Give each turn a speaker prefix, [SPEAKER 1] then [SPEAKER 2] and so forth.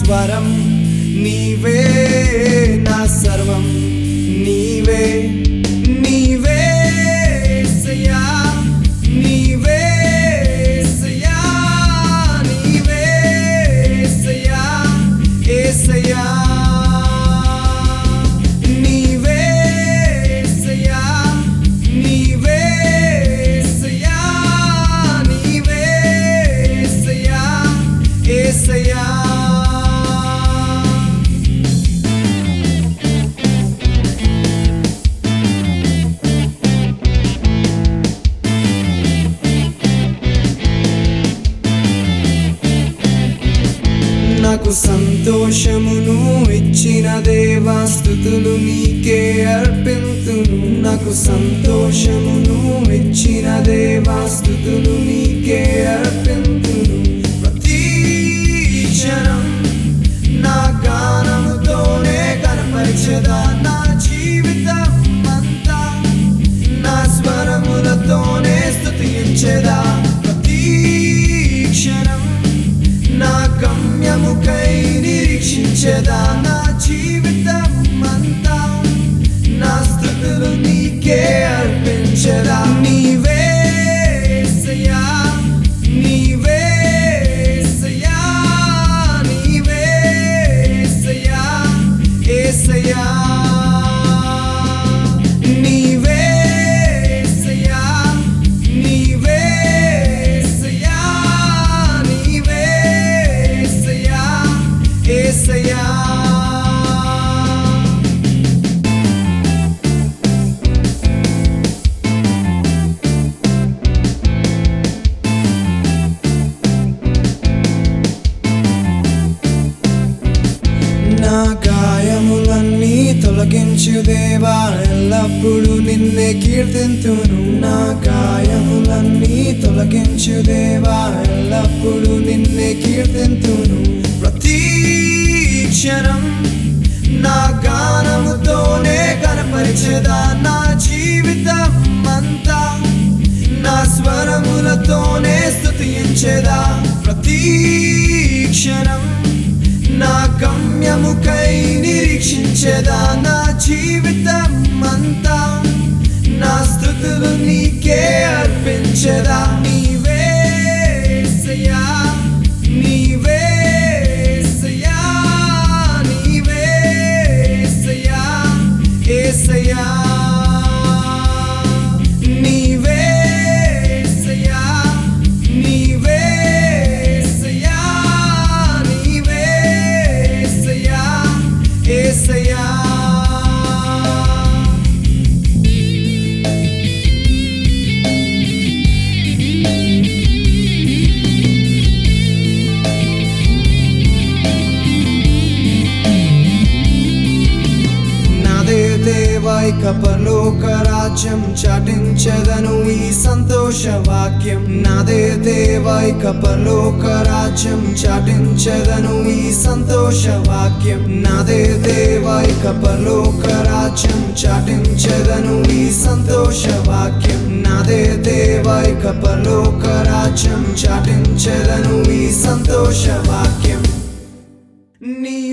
[SPEAKER 1] వరం నీవే నా సర్వం నీవే నీవే యేసయ్యా నీవే యేసయ్యా నీవే యేసయ్యా యేసయ్యా నీవే యేసయ్యా నీవే యేసయ్యా నీవే యేసయ్యా యేసయ్యా నాకు సంతోషమును ఇచ్చిన దేవా స్థుతులు నీకే అర్పింతును నాకు సంతోషమును ఇచ్చిన దేవా స్థుతులు నీకే అర్పింతును ప్రతి క్షణం నా గానముతోనే కనపరిచదా నా జీవితం అంతా నా స్వరములతోనే స్తుతించెదా ప్రతి క్షణం నా గమ్యముకై నిరీక్షించెదా నా జీవితం అంతా నా స్థుతులు నీకే అర్పించెదా నీవే యేసయ్యా నీవే యేసయ్యా నీవే యేసయ్యా యేసయ్యా నీవే యేసయ్యా నీవే యేసయ్యా నీవే యేసయ్యా యేసయ్యా నా గాయములన్నీ తొలగించు దేవా ఎల్లప్పుడూ నిన్నే కీర్తింతును నా గాయములన్నీ తొలగించు దేవా ఎల్లప్పుడూ నిన్నే కీర్తింతును ప్రతి క్షణం నా గానముతోనే కనపరిచెదా నా జీవితం అంతా నా స్వరములతోనే స్తుతించెదా ప్రతి క్షణం నా గమ్యముకై నిరీక్షించెదా నా జీవితం అంతా నా స్థుతులు నీకే అర్పించెదా నీవే యేసయ్యా నీవే యేసయ్యా నీవే యేసయ్యా యేసయ్యా నీవే యేసయ్యా నీవే యేసయ్యా నీవే యేసయ్యా యేసయ్యా నాదే దేవైక పరలోక రాజ్యం చాటించదను ఈ సంతోష వాక్యం నాదే దేవైక పరలోక రాజ్యం చాటించదను ఈ సంతోష వాక్యం నాదే దేవైక పరలోక రాజ్యం చాటించదను ఈ సంతోష వాక్యం నాదే దేవైక పరలోక రాజ్యం చాటించదను ఈ సంతోష వాక్యం నీ